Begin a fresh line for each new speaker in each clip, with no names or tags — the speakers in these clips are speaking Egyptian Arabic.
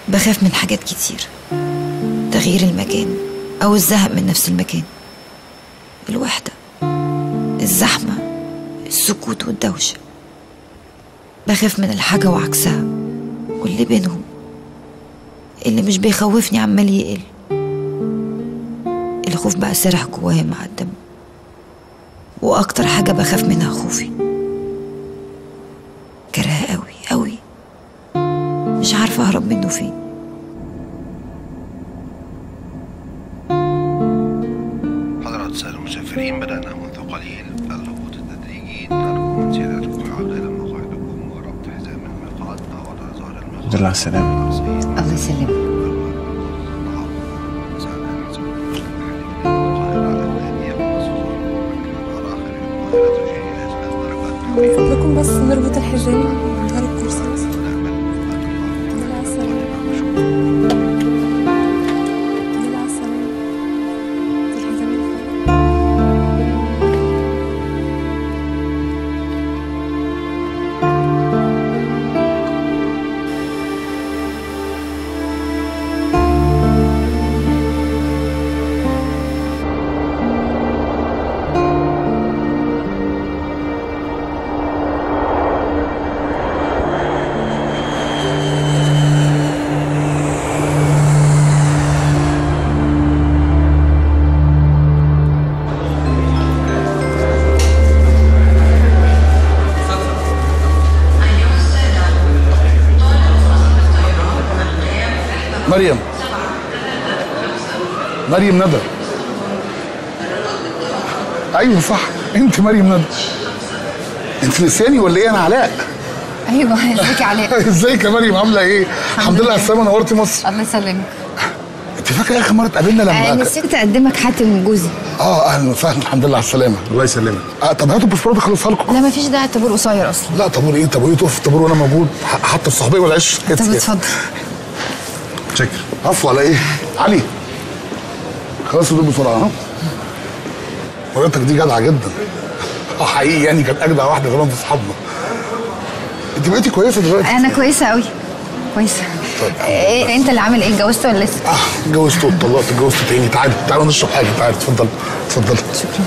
بخاف من حاجات كتير تغيير المكان أو الزهق من نفس المكان الوحدة الزحمة السكوت والدوشة بخاف من الحاجة وعكسها واللي بينهم اللي مش بيخوفني عمال يقل الخوف بقى سرح جوايا مع الدم وأكتر حاجة بخاف منها خوفي كره قوي قوي مش عارفة أهرب منه فين
حضرات السادة المسافرين بدأنا منذ قليل الهبوط التدريجي نرجو من سيادتكم العودة إلى مقاعدكم وربط حزام المقعد ووضع ظهر المقعد
الحمد لله على السلامة
الله يسلمك
من فضلكم بس نربط الحزام ظهر الكرسي بس الحمد لله على السلامة الحمد لله على السلامة دي الحزام اللي فوق.
مريم مريم ندى ايوه صح انت مريم ندى انت نسياني ولا ايه انا علاء
ايوه ازيك يا علاء
ازيك يا مريم عامله ايه الحمد لله على السلامه نورتي مصر
الله يسلمك
انت فاكره اخر مره اتقابلنا
آه،
لما
نسيت اقدمك حاتم جوزي
اه اهلا وسهلا الحمد لله على السلامه الله يسلمك آه طب هاتوا الباسبور اخلصها لكم
لا مفيش داعي الطابور قصير اصلا
لا طابور ايه طابور ايه تقف في الطابور وانا موجود ح- حتى الصحوبيه والعش
طب اتفضل
شكرا عفو على ايه علي خلاص دول بسرعه ها مراتك دي جدعه جدا اه حقيقي يعني كانت اجدع واحده كمان في اصحابنا انت بقيتي كويسه دلوقتي
انا كويسه قوي كويسه إيه انت اللي عامل ايه اتجوزت ولا لسه
اه اتجوزت واتطلقت اتجوزت تاني تعالي تعالى نشرب حاجه تعالي اتفضل اتفضل
شكرا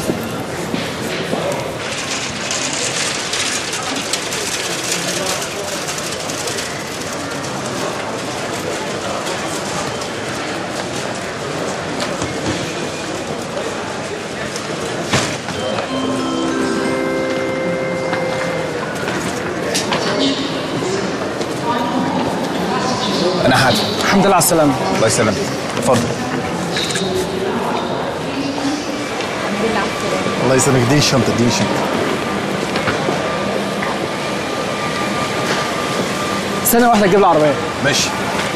أنا حاتم الحمد لله على السلامة الله يسلمك اتفضل
الله يسلمك اديني الشنطه اديني الشنطه
ثانية واحدة تجيب العربية
ماشي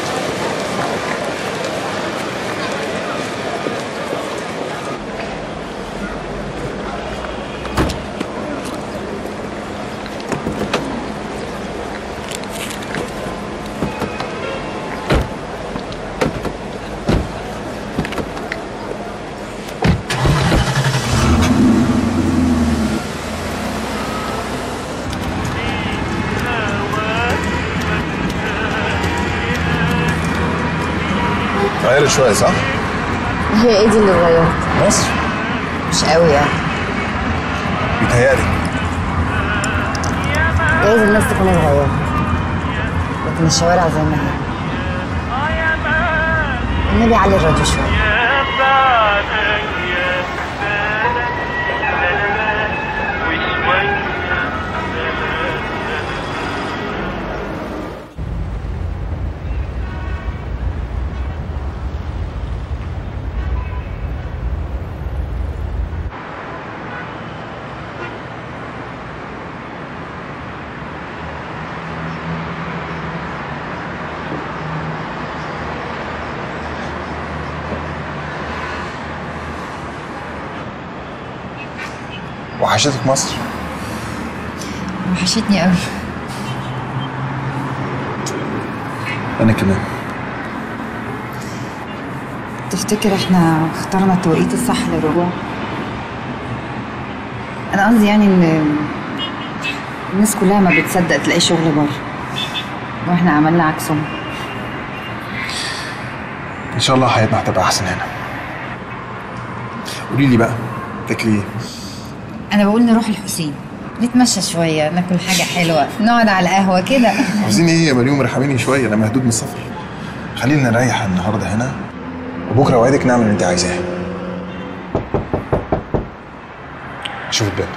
غيرت شويه صح؟
هي ايه دي اللي اتغيرت
مصر
مش قوي يعني
بيتهيألي
جايز الناس تكون اتغيرت لكن الشوارع زي ما هي النبي علي الراديو شويه
وحشتك مصر
وحشتني قوي
انا كمان
تفتكر احنا اخترنا التوقيت الصح للرجوع انا قصدي يعني ان الناس كلها ما بتصدق تلاقي شغل بره واحنا عملنا عكسهم
ان شاء الله حياتنا هتبقى احسن هنا قولي لي بقى تاكلي ايه
انا بقول نروح الحسين نتمشى شويه ناكل حاجه حلوه نقعد على قهوه كده
عاوزين ايه يا مريم رحميني شويه انا مهدود من السفر خلينا نريح النهارده هنا وبكره اوعدك نعمل اللي انت عايزاه شوف الباب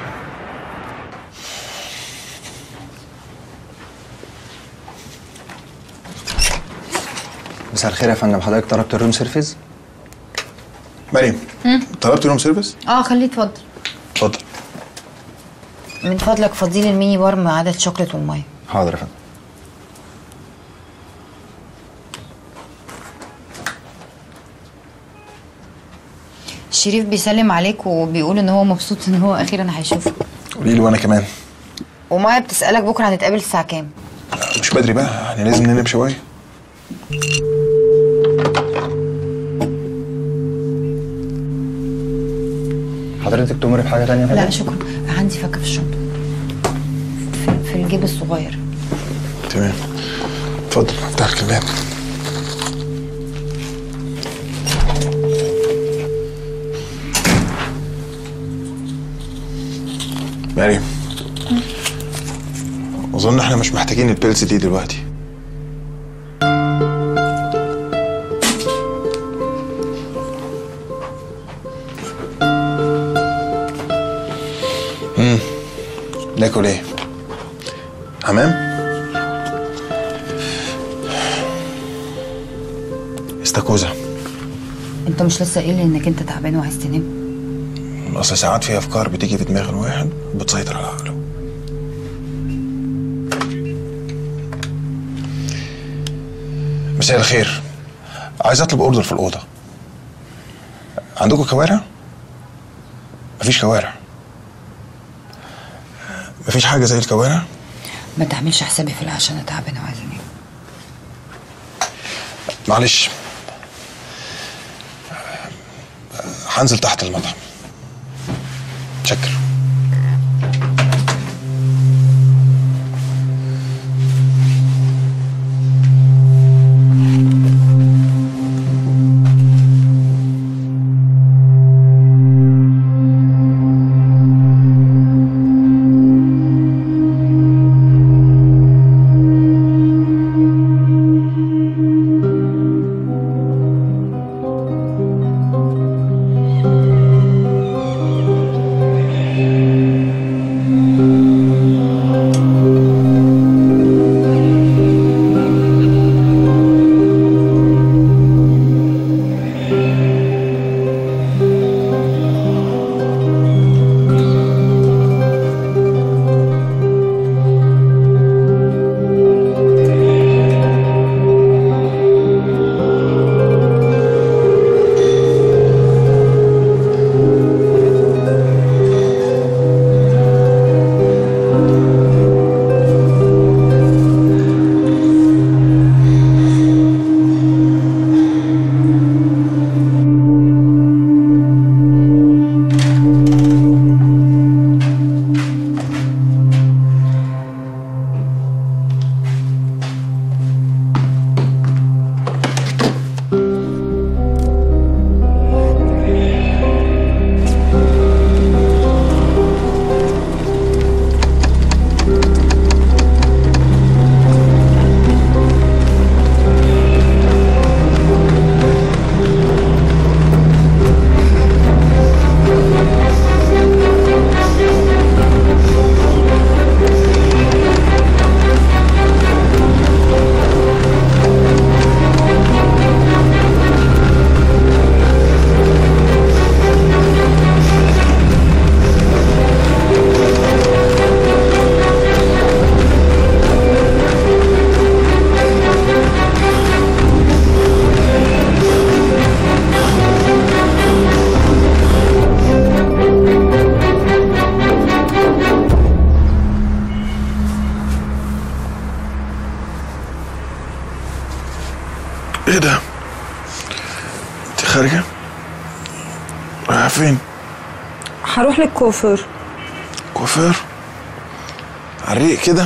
مساء الخير يا فندم حضرتك طلبت الروم سيرفيس
مريم طلبت روم سيرفيس
اه خليه اتفضل
اتفضل
من فضلك فضيل الميني بار مع عدد شوكليت والميه
حاضر يا فندم
شريف بيسلم عليك وبيقول ان هو مبسوط ان هو اخيرا هيشوفك
قولي له وانا كمان
ومايا بتسالك بكره هنتقابل الساعه كام
مش بدري بقى يعني لازم ننام شويه
حضرتك تؤمري بحاجه تانية يا فندم
لا شكرا عندي فكه في الشنطه في, في الجيب الصغير
تمام اتفضل افتح لك الباب مريم اظن احنا مش محتاجين البيلز دي دلوقتي امم ناكل ايه حمام استاكوزا
انت مش لسه قايل لي انك انت تعبان وعايز تنام
اصل ساعات في افكار بتيجي في دماغ الواحد بتسيطر على عقله مساء الخير عايز اطلب اوردر في الاوضه عندكم كوارع مفيش كوارع مفيش حاجه زي الكوارع
ما تعملش حسابي في العشاء انا تعبانه وعايزه انام
معلش هنزل تحت المطعم شكر ايه ده؟ انت خارجة؟ رايحة فين؟
هروح للكوافير
كوافير؟ على الريق كده؟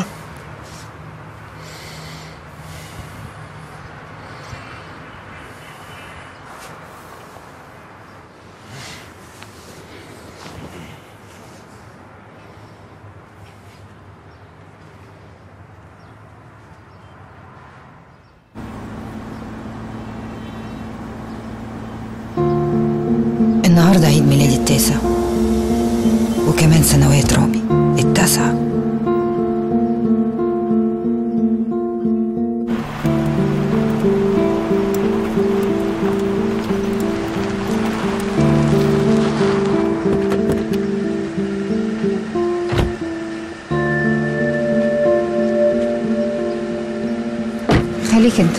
النهاردة عيد ميلادي التاسع وكمان سنوات رامي التاسعة
خليك انت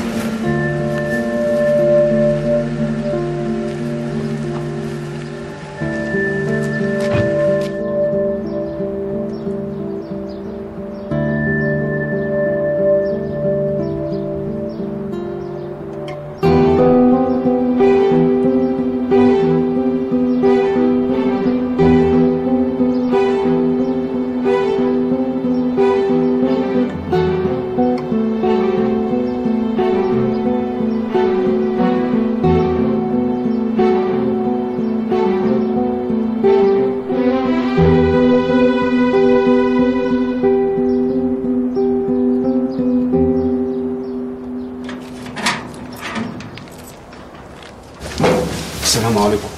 السلام عليكم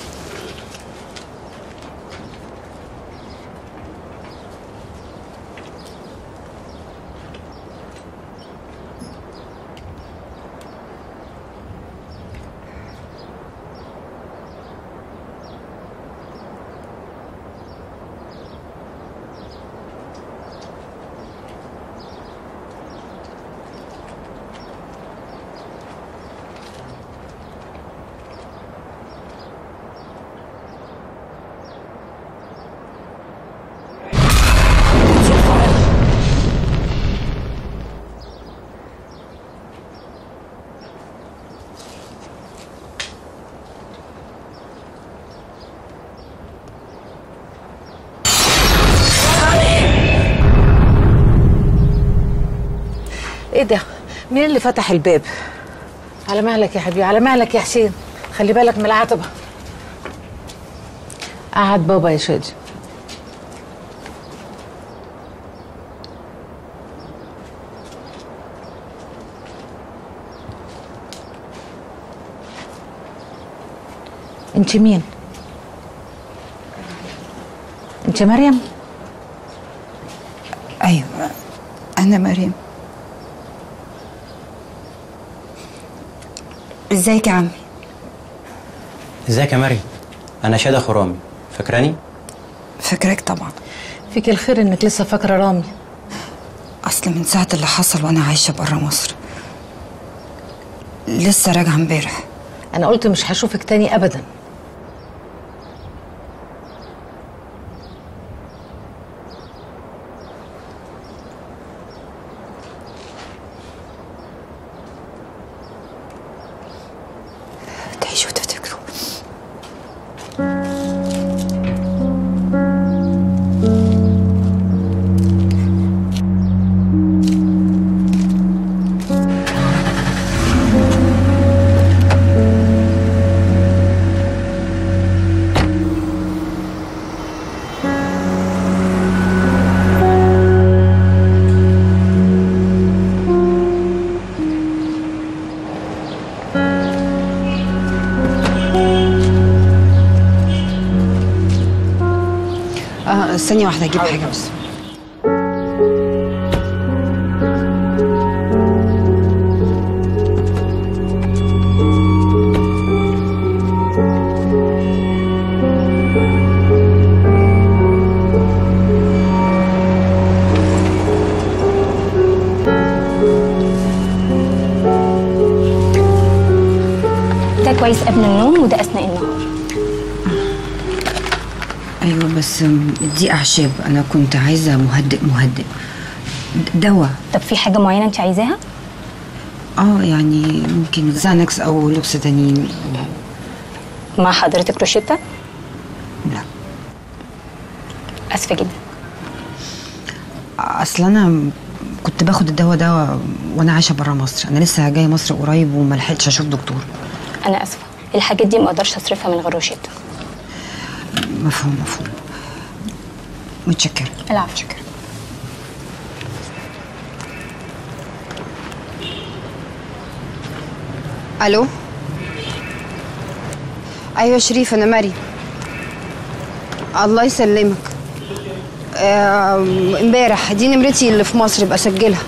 ايه ده مين اللي فتح الباب على مهلك يا حبيبي على مهلك يا حسين خلي بالك من العتبه قعد بابا يا شادي انت مين انت مريم
أيوة أنا مريم ازيك يا عمي
ازيك يا مريم انا شادة خرامي فاكراني
فاكراك طبعا
فيك الخير انك لسه فاكره رامي
أصل من ساعة اللي حصل وأنا عايشة برا مصر لسه راجعة امبارح
انا قلت مش هشوفك تاني ابدا
تعيشوا وتفتكروا اه ثانية واحدة أجيب حاجة بس
ده كويس قبل النوم وده اثناء النهار
أيوة بس دي أعشاب أنا كنت عايزة مهدئ مهدئ د- دواء
طب في حاجه معينه انت عايزاها
اه يعني ممكن زانكس أو لوكسيدانين
مع حضرتك روشتة
لا
اسفه جدا
أصل أنا كنت باخد الدواء ده وأنا عايشة برا مصر أنا لسه جاية مصر قريب وما لحقتش أشوف دكتور
انا اسفه الحاجات دي ما اقدرش اصرفها من غير روشتة
مفهوم مفهوم متشكرة
العفو شكرا
الو ايوه شريف انا مريم الله يسلمك آم، امبارح دي نمرتي اللي في مصر يبقى سجلها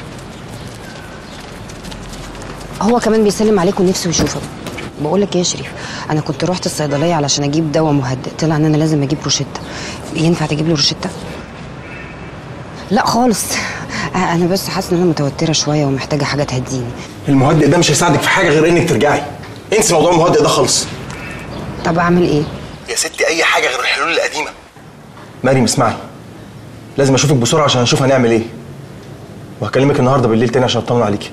هو كمان بيسلم عليك ونفسه يشوفك بقول لك ايه يا شريف انا كنت رحت الصيدليه علشان اجيب دواء مهدئ طلع ان انا لازم اجيب روشته ينفع تجيب لي روشته لا خالص آه، انا بس حاسه ان انا متوتره شويه ومحتاجه حاجه تهديني
المهدئ ده مش هيساعدك في حاجه غير انك ترجعي انسي موضوع المهدئ ده خالص
طب اعمل ايه
يا ستي اي حاجه غير الحلول القديمه مريم اسمعي لازم اشوفك بسرعه عشان اشوف هنعمل ايه وهكلمك النهارده بالليل تاني عشان اطمن عليكي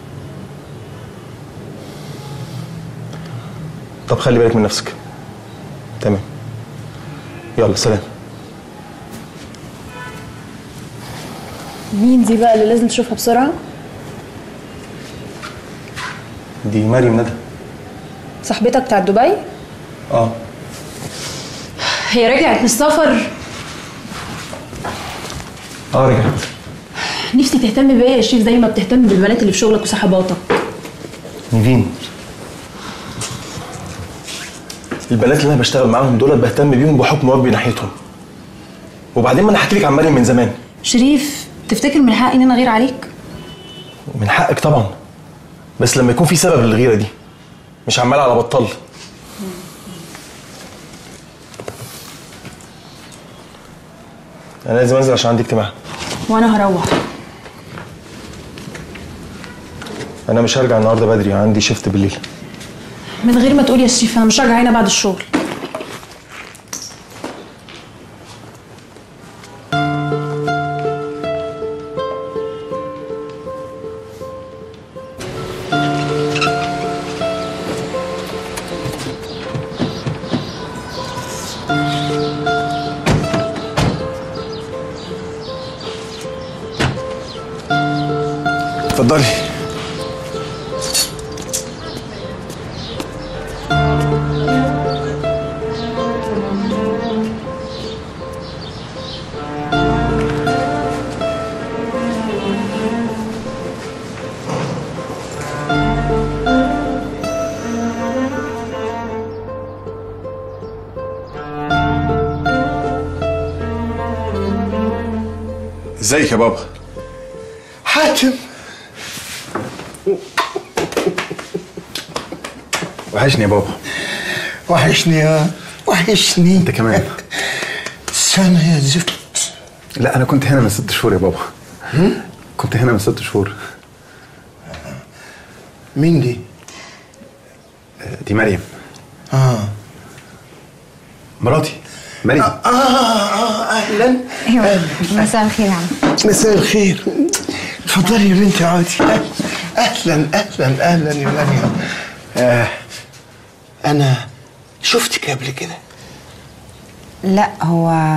طب خلي بالك من نفسك تمام يلا سلام
مين دي بقى اللي لازم تشوفها بسرعة؟
دي مريم ندى
صاحبتك بتاعت دبي؟
اه
هي رجعت من السفر
اه رجعت
نفسي تهتم بيا يا شريف زي ما بتهتم بالبنات اللي في شغلك وصحباتك
نيفين البنات اللي انا بشتغل معاهم دول بهتم بيهم بحكم واجبي ناحيتهم وبعدين ما انا حكيت لك عن مريم من زمان
شريف تفتكر من حقي ان انا اغير عليك؟
من حقك طبعا بس لما يكون في سبب للغيره دي مش عمال على بطال انا لازم انزل عشان عندي اجتماع
وانا هروح
انا مش هرجع النهارده بدري عندي شيفت بالليل
من غير ما تقول يا شريف انا مش راجعه هنا بعد الشغل
اتفضلي ازيك يا بابا
حاتم
وحشني يا بابا
وحشني يا وحشني
انت كمان
سنة يا زفت
لا انا كنت هنا من ست شهور يا بابا كنت هنا من ست شهور
مين دي؟
دي مريم
اه
مراتي مريم
اه اه اهلا
ايوه مساء الخير يا عم
مساء الخير اتفضلي يا بنتي اقعدي اهلا اهلا اهلا يا مريم آه انا شفتك قبل كده
لا هو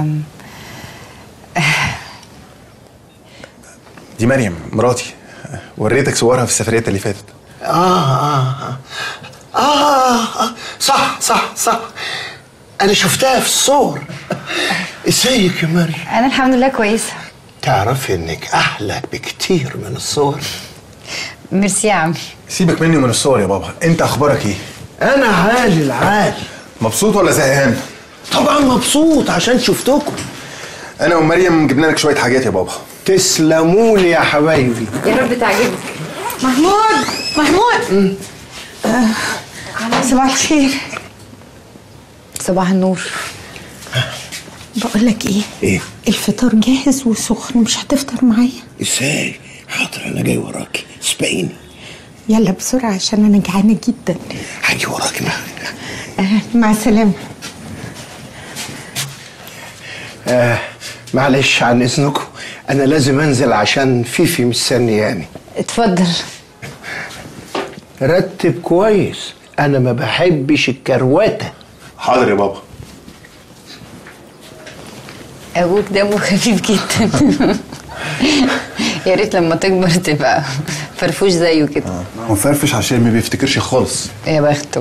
دي مريم مراتي وريتك صورها في السفرية اللي فاتت
آه, آه, آه, آه, آه صح صح صح أنا شفتها في الصور ازيك يا مريم
انا الحمد لله كويسه
تعرفي إنك أحلى بكتير من الصور
ميرسي يا عمي
سيبك مني ومن الصور يا بابا انت اخبارك ايه
أنا عالي العال
مبسوط ولا زهقان
طبعا مبسوط عشان شفتكم
انا ومريم جبنا لك شويه حاجات يا بابا
تسلموا لي يا حبايبي
يا رب تعجبك
محمود محمود صباح الخير
صباح النور
بقول لك ايه
ايه
الفطار جاهز وسخن مش هتفطر معايا
ازاي حاضر انا جاي وراكي سبقيني
يلا بسرعه عشان انا جعانه جدا
هاجي وراكي بقى
آه مع السلامه
آه معلش عن اذنكم انا لازم انزل عشان فيفي مستنياني
اتفضل
رتب كويس انا ما بحبش الكروته
حاضر يا بابا
ابوك دمه خفيف جدا يا ريت لما تكبر تبقى فرفوش زيه كده
هو فرفش عشان ما بيفتكرش خالص
يا بخته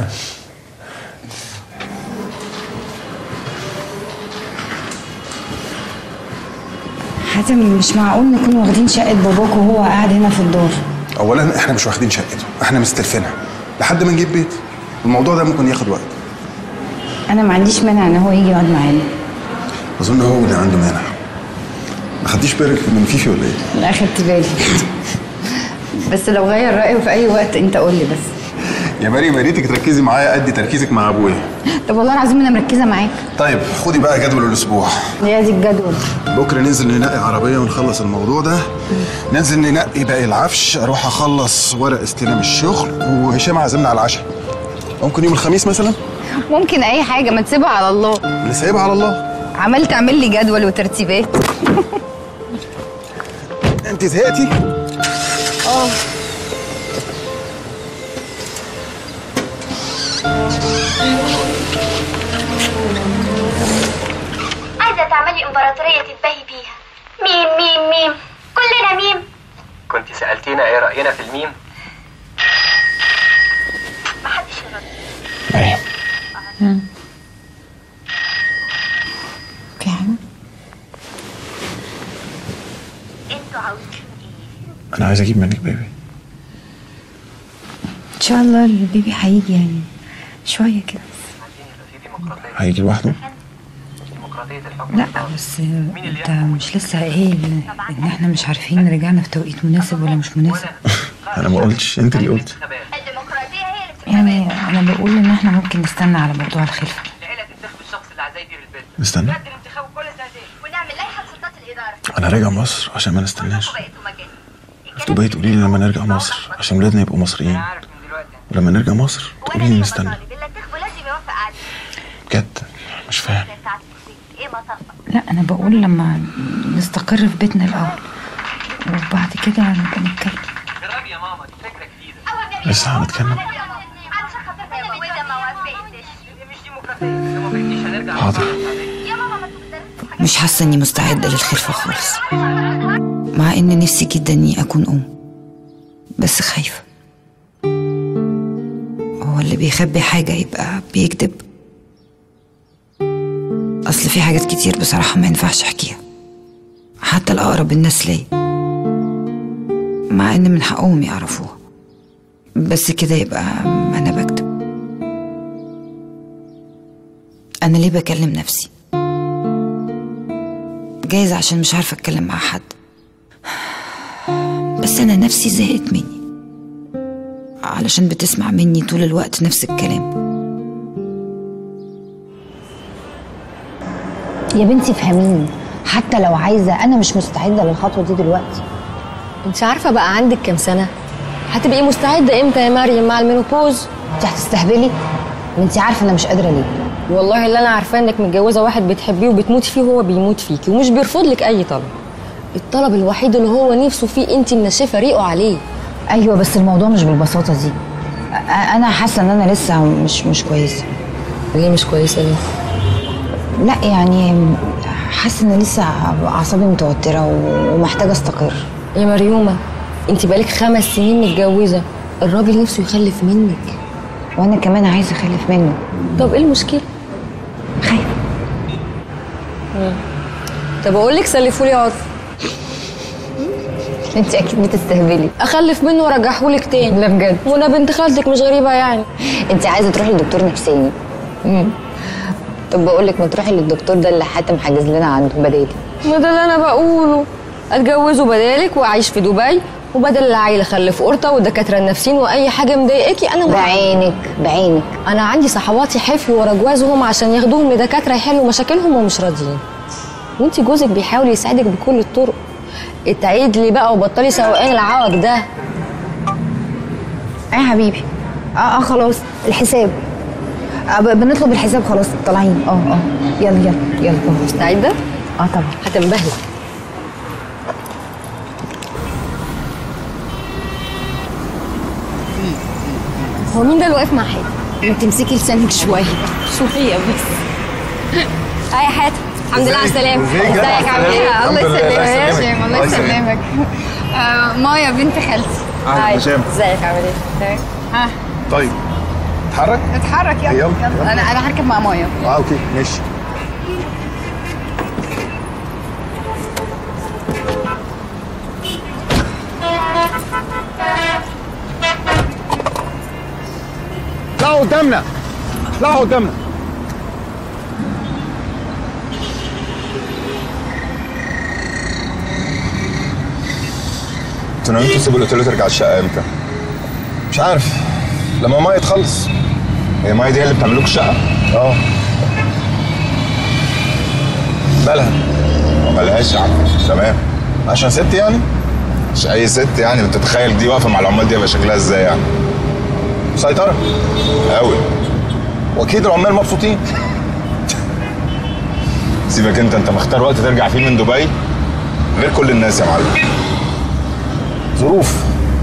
حاتم مش معقول نكون واخدين شقة باباك وهو قاعد هنا في الدار
اولا احنا مش واخدين شقته احنا مستلفينها لحد ما نجيب بيت الموضوع ده ممكن ياخد وقت
انا ما عنديش مانع ان هو يجي يقعد معانا
اظن هو اللي عنده مانع ما خدتيش بالك من فيفي ولا ايه
لا خدت بالي بس لو غير رايه في اي وقت انت قول لي بس
يا مريم يا ريتك تركزي معايا قد تركيزك مع ابويا
طب والله العظيم انا مركزه معاك
طيب خدي بقى جدول الاسبوع
هي دي الجدول
بكره ننزل ننقي عربيه ونخلص الموضوع ده ننزل ننقي باقي العفش اروح اخلص ورق استلام الشغل وهشام عازمنا على العشاء ممكن يوم الخميس مثلا
ممكن اي حاجه ما تسيبها على الله
اللي سايبها على الله
عمال تعمل لي جدول وترتيبات
انت زهقتي
اه
عايزة تعملي امبراطورية تتباهي بيها ميم ميم ميم كلنا ميم
كنت سألتينا ايه رأينا في الميم؟
محدش يرد
في حاجه
انتوا عاوزين
انا عايز اجيب منك بيبي
ان شاء الله البيبي هيجي يعني شويه كده
هيجي لوحده
لا بس انت مش لسه قايل ان احنا مش عارفين رجعنا في توقيت مناسب ولا مش مناسب
انا ما قلتش انت اللي قلت
يعني انا بقول ان احنا ممكن نستنى على موضوع الخلفه
نستنى
ونعمل لائحة سلطات الإدارة
انا راجع مصر عشان ما نستناش تبقى تقولي لي لما نرجع مصر عشان ولادنا يبقوا مصريين ولما نرجع مصر تقولي لي نستنى
ولازم يوافق عليه
بجد مش فاهم
ايه مطبق
لا انا بقول لما نستقر في بيتنا الاول وبعد كده نبقى نتكلم
لسه هنتكلم حاضر
مش حاسه اني مستعده للخلفه خالص مع ان نفسي جدا اني اكون ام بس خايفه هو اللي بيخبي حاجه يبقى بيكذب اصل في حاجات كتير بصراحه ما ينفعش احكيها حتى الاقرب الناس ليا مع ان من حقهم يعرفوها بس كده يبقى انا بكذب انا ليه بكلم نفسي جايز عشان مش عارفه اتكلم مع حد بس انا نفسي زهقت مني علشان بتسمع مني طول الوقت نفس الكلام
يا بنتي فهميني حتى لو عايزه انا مش مستعده للخطوه دي دلوقتي
انت عارفه بقى عندك كام سنه هتبقي مستعده امتى يا مريم مع المينوبوز
انت هتستهبلي انت عارفه انا مش قادره ليه
والله اللي انا عارفاه انك متجوزه واحد بتحبيه وبتموتي فيه وهو بيموت فيكي ومش بيرفض لك اي طلب الطلب الوحيد اللي هو نفسه فيه انت منشفه ريقه عليه
ايوه بس الموضوع مش بالبساطه دي أ- انا حاسه ان انا لسه مش مش كويسه
ليه مش كويسه ليه
لا يعني حاسه ان لسه اعصابي متوتره و- ومحتاجه استقر
يا مريومه انت بقالك خمس سنين متجوزه الراجل نفسه يخلف منك
وانا كمان عايزه اخلف منه
طب ايه المشكله
خايفه
طب اقول لك سلفوا لي عرف
انت اكيد بتستهبلي
اخلف منه وارجعه لك تاني
لا بجد
وانا بنت خالتك مش غريبه يعني
انت عايزه تروحي لدكتور نفساني طب بقول لك ما تروحي للدكتور ده اللي حاتم حاجز لنا عنده بدالي
ما ده اللي انا بقوله اتجوزه بدالك واعيش في دبي وبدل العيل اخلف قرطه والدكاتره النفسيين واي حاجه مضايقاكي انا معاك.
بعينك بعينك
انا عندي صحباتي حفلوا ورا جوازهم عشان ياخدوهم لدكاتره يحلوا مشاكلهم ومش راضيين وانت جوزك بيحاول يساعدك بكل الطرق اتعيد لي بقى وبطلي سواقين العوج ده
ايه يا حبيبي اه اه خلاص الحساب آه ب- بنطلب الحساب خلاص طالعين اه اه يلا يلا يلا
مستعده
اه طبعا
هتنبهي هو مين ده اللي واقف مع حاتم؟
انت تمسكي لسانك شويه
شوفيه بس هاي يا حاتم الحمد لله على السلامة
ازيك؟
ازيك عامل ايه؟
الله
الله
يسلمك.
يسلمك يا
الله
شيم الله
يسلمك.
يسلمك آه، مايا بنت خالتي
أهلا
هاي.
هشام.
ازيك عامل ايه؟ تمام ها
طيب اتحرك
اتحرك يلا
يلا،
يلا
يلا.
انا انا هركب مع مايا
اه اوكي ماشي
اطلعوا قدامنا اطلعوا قدامنا
انتوا ناويين تسيبوا الاوتيل وترجع الشقه امتى؟ مش عارف لما ماي تخلص هي ماي دي هي اللي بتعمل لكم الشقه؟ اه مالها؟ مالهاش يا عم تمام عشان ست يعني؟ مش اي ست يعني انت تتخيل دي واقفه مع العمال دي يبقى شكلها ازاي يعني؟ مسيطره قوي واكيد العمال مبسوطين سيبك انت انت مختار وقت ترجع فيه من دبي غير كل الناس يا معلم ظروف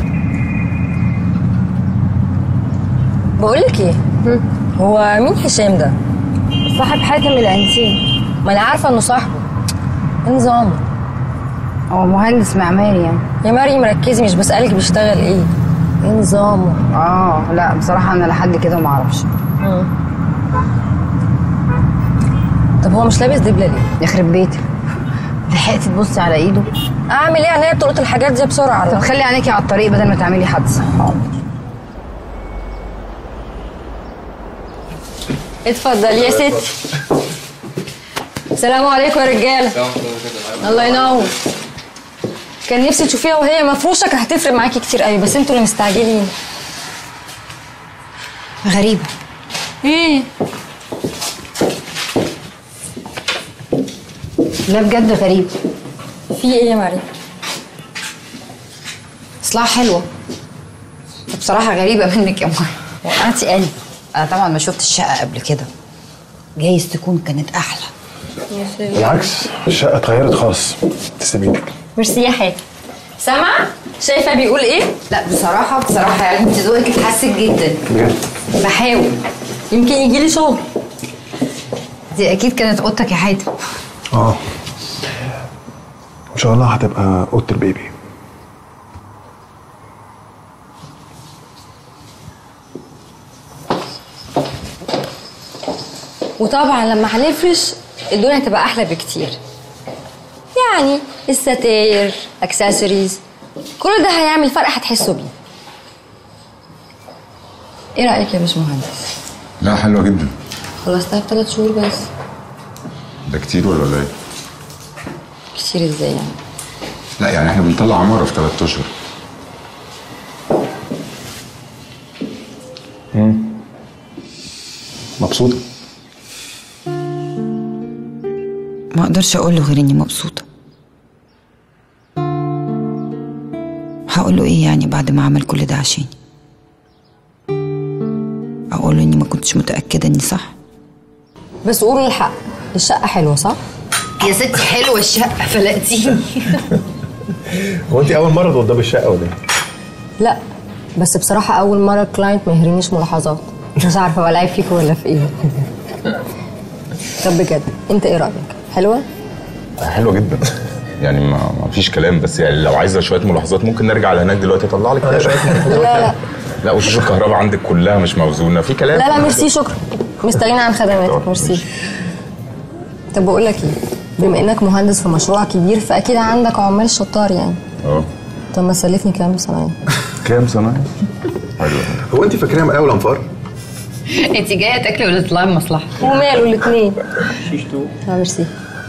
بقول لك ايه هو مين هشام ده صاحب حاتم الانتيم ما انا عارفه انه صاحبه إيه نظامه
هو مهندس معماري يعني
يا مريم ركزي مش بسالك بيشتغل ايه ايه نظامه
اه لا بصراحه انا لحد كده ما اعرفش
مم. طب هو مش لابس دبله ليه
يخرب بيتك لحقتي تبصي على ايده
اعمل ايه يعني هي بتلقط الحاجات دي بسرعه
طب خلي عينيكي على الطريق بدل ما تعملي حادثه
اتفضل يا ستي السلام عليكم يا رجاله الله ينور كان نفسي تشوفيها وهي مفروشه كانت هتفرق معاكي كتير قوي بس انتوا اللي مستعجلين
غريبه
ايه
لا بجد غريب
في ايه يا مريم
اصلها حلوه بصراحه غريبه منك يا ماما
وقعتي قلبي
انا طبعا ما شفت الشقه قبل كده جايز تكون كانت احلى
بالعكس الشقه اتغيرت خالص تسلم ايدك
ميرسي يا حاج سامع شايفه بيقول ايه
لا بصراحه بصراحه يعني انت ذوقك اتحسن جدا
بجد
بحاول يمكن يجي لي شغل
دي اكيد كانت اوضتك يا حاتم
اه ان شاء الله هتبقى اوضه البيبي
وطبعا لما هنفرش الدنيا هتبقى احلى بكتير يعني الستاير اكسسوارز كل ده هيعمل فرق هتحسوا بيه ايه رايك يا باشمهندس
لا حلوه جدا
خلصتها في ثلاث شهور بس
ده كتير ولا قليل؟
كتير ازاي يعني
لا يعني احنا بنطلع عماره في ثلاث اشهر مبسوطه
ما اقدرش اقول له غير اني مبسوطه هقول له ايه يعني بعد ما عمل كل ده عشاني اقول له اني ما كنتش متاكده اني صح
بس قولوا الحق الشقه حلوه صح
يا ستي حلوه الشقه فلقتيني
هو انت اول مره توضبي الشقه ولا ايه؟
لا بس بصراحه اول مره الكلاينت ما يهرينيش ملاحظات مش عارفه بقى العيب فيك ولا في ايه طب بجد انت ايه رايك حلوه
حلوه جدا يعني ما, ما فيش كلام بس يعني لو عايزه شويه ملاحظات ممكن نرجع لهناك دلوقتي اطلع لك
لا لا
لا وشوش الكهرباء عندك كلها مش موزونه في كلام
لا لا ميرسي شكرا مستغني عن خدماتك ميرسي طب بقول لك ايه بما انك مهندس في مشروع كبير فاكيد عندك عمال شطار يعني
اه
طب ما سلفني كام صنايعي
كام صنايعي؟ حلوه
هو انت فاكرها من اول انفار؟
انت جايه تاكلي ولا تطلعي من مصلحه
وماله الاثنين اه ميرسي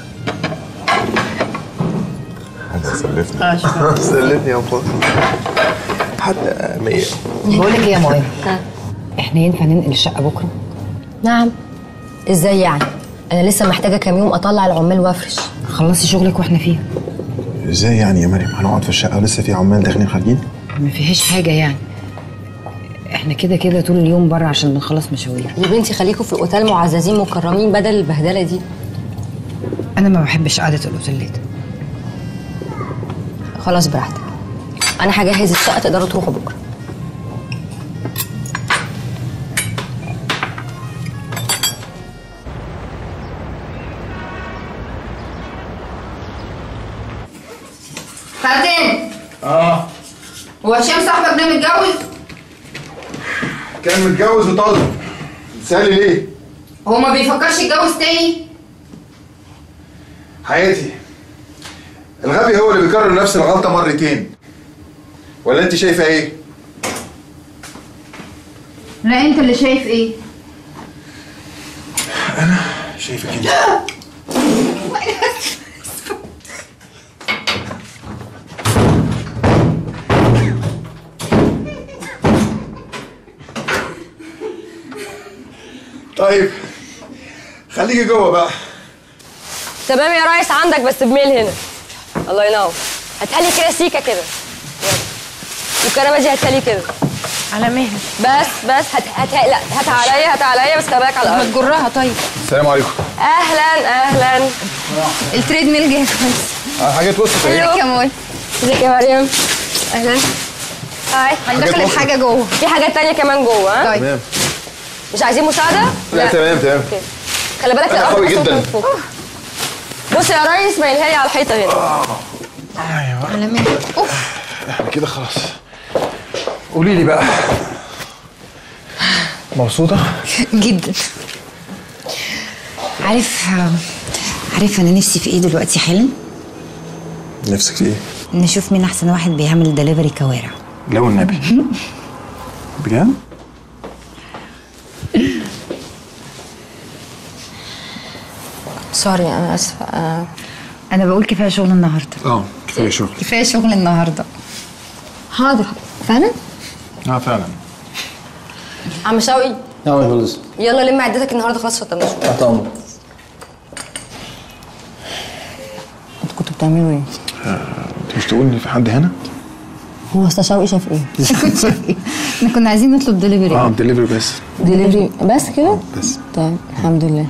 سلفني
سلفني يا انفار حتى مية
بقول لك ايه يا ماما احنا ينفع ننقل الشقه بكره
نعم ازاي يعني انا لسه محتاجه كام يوم اطلع العمال وافرش
خلصي شغلك واحنا فيها
ازاي يعني يا مريم هنقعد في الشقه ولسه في عمال داخلين خارجين؟
ما فيهاش حاجه يعني احنا كده كده طول اليوم بره عشان بنخلص مشاوير
يا بنتي خليكم في الاوتيل معززين مكرمين بدل البهدله دي
انا ما بحبش قعده الاوتيلات
خلاص براحتك انا هجهز الشقه تقدروا تروحوا بكره
فاتن
اه
هو هشام صاحبك ده متجوز
كان متجوز وطلق بتسألي ليه؟
هو ما بيفكرش يتجوز تاني
حياتي الغبي هو اللي بيكرر نفس الغلطة مرتين ولا انت شايفة ايه؟
لا انت اللي شايف ايه
شايفك انت
طيب خليكي جوه بقى
تمام يا ريس عندك بس بميل هنا الله ينور هاتها لي كده سيكه كده يلا. والكرامه دي هاتها لي كده
على مهلك
بس بس هات هاتها لا هاتها عليا هاتها عليا بس خلي بالك على
ما
الارض
تجرها طيب
السلام عليكم
اهلا اهلا
التريد ميل جاهز
حاجات وصلت
ازيك يا مول ازيك يا مريم اهلا هاي
هندخل الحاجه جوه
في حاجات تانية كمان جوه ها
تمام
مش عايزين مساعده
لا تمام تمام
اوكي خلي بالك
أنا
الارض
قوي
بس
جداً.
من فوق. بص يا ريس مايلها لي على الحيطه هنا
على مهلك اوف
احنا كده خلاص قولي لي بقى مبسوطة؟
جدا عارف عارف انا نفسي في ايه دلوقتي حالا
نفسك في ايه؟
نشوف مين احسن واحد بيعمل دليفري كوارع
لو النبي بجد؟
سوري انا اسفه آه.
انا بقول كفايه شغل النهارده
اه كفايه شغل
كفايه شغل النهارده
حاضر فعلا
اه فعلا
عم شوقي
نعم يا فندم
يلا لم عدتك النهارده خلاص شطبنا
تحت امرك
انتوا كنتوا بتعملوا ايه؟
انت مش تقول ان في حد هنا؟
هو استاذ شوقي شاف ايه؟
احنا كنا عايزين نطلب دليفري
اه دليفري بس
دليفري بس كده؟
بس
طيب الحمد لله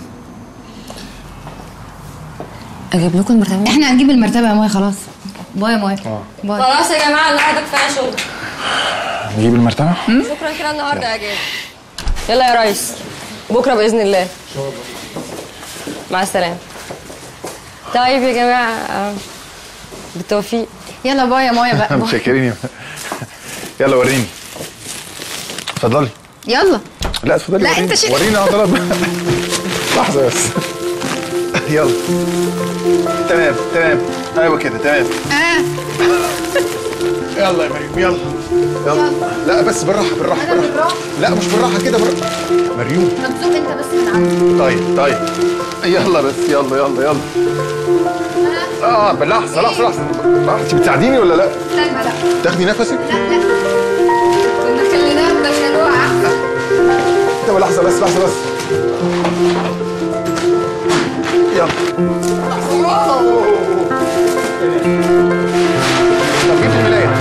اجيب لكم المرتبه
احنا هنجيب المرتبه يا ماي خلاص باي يا ماي
اه
باي
خلاص يا جماعه النهارده كفايه شغل
نجيب المرتبة؟
شكرا كده النهارده يا جاي يلا يا ريس بكره باذن الله مع السلامه طيب يا جماعه آه، بالتوفيق
يلا باي يا مايا بقى باي.
متشكرين يا- يلا وريني اتفضلي
يلا
لا اتفضلي
لا،
وريني
انت شيء.
وريني عضلات لحظة بس يلا تمام تمام ايوه كده تمام
اه
يلا يا مريم يلا يلا لا بس بالراحة بالراحة بالراحة لا مش بالراحة كده بالراحة مريوم
مبسوط انت بس من عندك
طيب طيب يلا بس يلا يلا يلا اه باللحظة لحظة لحظة آه، انت بتساعديني ولا لا؟
لا لا
تاخدي نفسك؟
كنا خليناه ده كان وقع
طب لحظة بس لحظة بس يلا طب جيب الملاية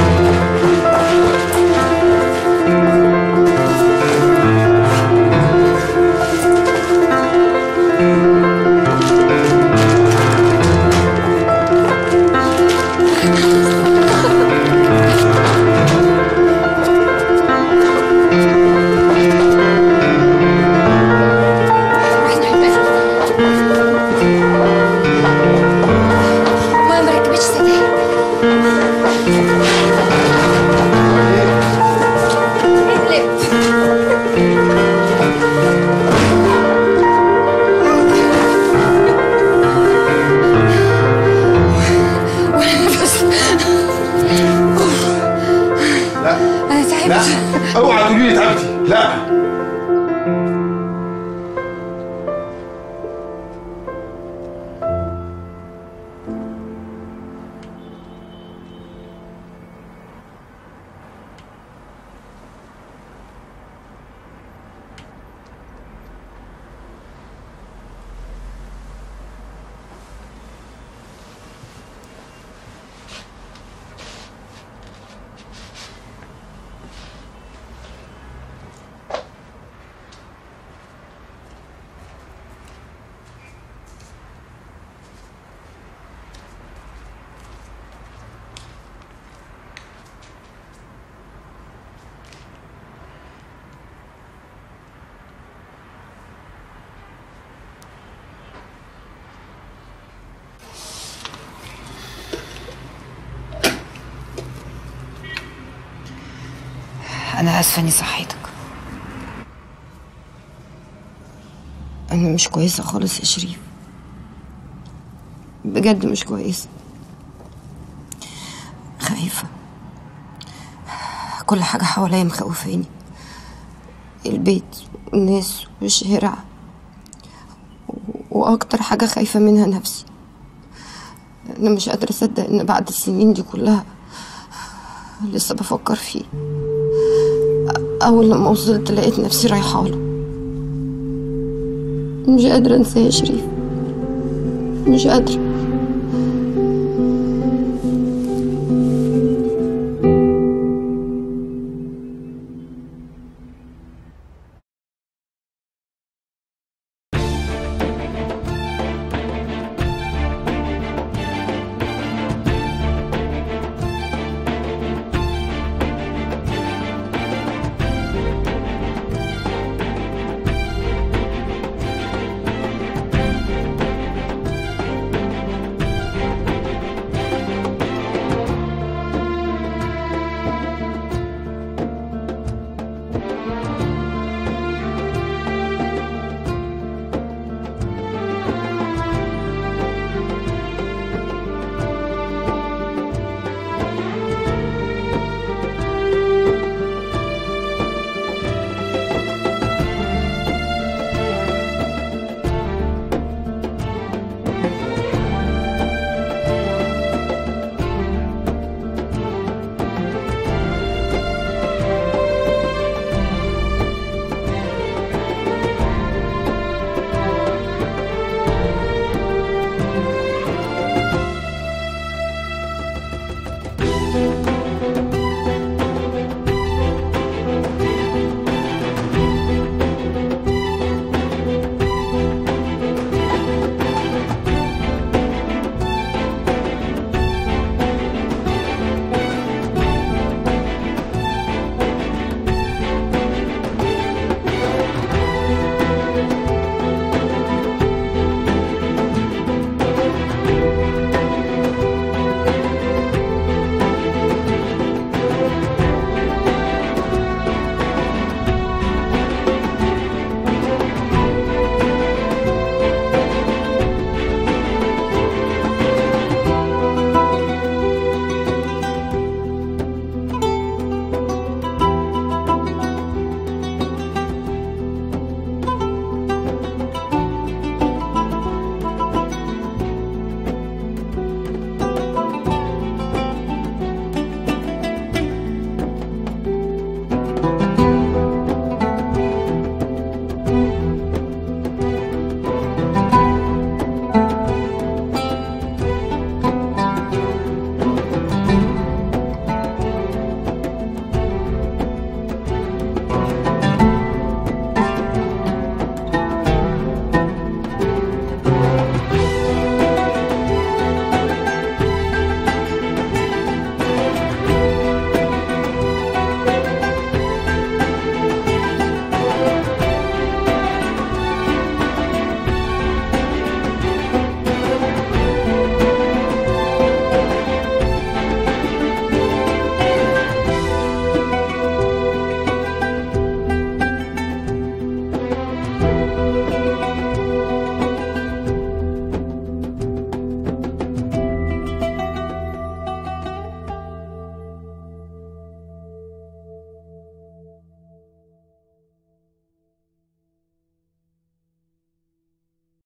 ما مركبتش ستاير
لا
انا تعبت
لا اوعى تقولي لي تعبتي لا
انا اسفه اني صحيتك انا مش كويسه خالص يا شريف بجد مش كويسه خايفه كل حاجه حواليا مخوفاني البيت والناس والشارع و- واكتر حاجه خايفه منها نفسي انا مش قادره اصدق ان بعد السنين دي كلها لسه بفكر فيه أول لما وصلت لقيت نفسي رايحة له
مش قادرة انساه يا شريف مش قادرة